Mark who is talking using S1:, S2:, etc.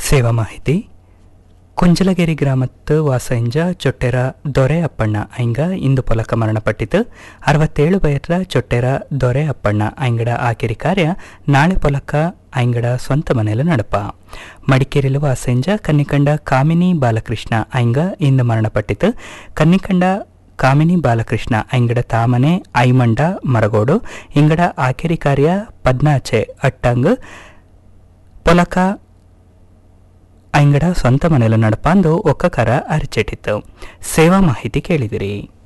S1: ಸೇವಾ ಮಾಹಿತಿ ಕುಂಜಲಗೇರಿ ಗ್ರಾಮತ್ತು ವಾಸಂಜ ಚೊಟ್ಟೆರ ದೊರೆ ಅಪ್ಪಣ್ಣ ಐಂಗ ಇಂದು ಪೊಲಕ ಮರಣಪಟ್ಟಿತು ಅರವತ್ತೇಳು ಬಯರ ಚೊಟ್ಟೆರ ದೊರೆ ಅಪ್ಪಣ್ಣ ಐಂಗಡ ಆಕೆರಿ ಕಾರ್ಯ ನಾಳೆ ಪೊಲಕ ಐಂಗಡ ಸ್ವಂತ ಮನೆಯಲ್ಲಿ ನಡಪ ಮಡಿಕೇರಿಲು ವಾಸಂಜ ಕನ್ನಿಕಂಡ ಕಾಮಿನಿ ಬಾಲಕೃಷ್ಣ ಐಂಗ ಇಂದು ಮರಣಪಟ್ಟಿತು ಕನ್ನಿಕಂಡ ಕಾಮಿನಿ ಬಾಲಕೃಷ್ಣ ಐಂಗಡ ತಾಮನೆ ಐಮಂಡ ಮರಗೋಡು ಇಂಗಡ ಆಕೆರಿ ಕಾರ್ಯ ಪದ್ನಾಚೆ ಅಟ್ಟಂಗ್ ಪೊಲಕ ಐಂಗಡ ಸ್ವಂತ ಮನೆಯಲ್ಲಿ ನಡಪಂದು ಒಕ್ಕಕರ ಅರಚೆಟ್ಟಿತ್ತು ಸೇವಾ ಮಾಹಿತಿ ಕೇಳಿದಿರಿ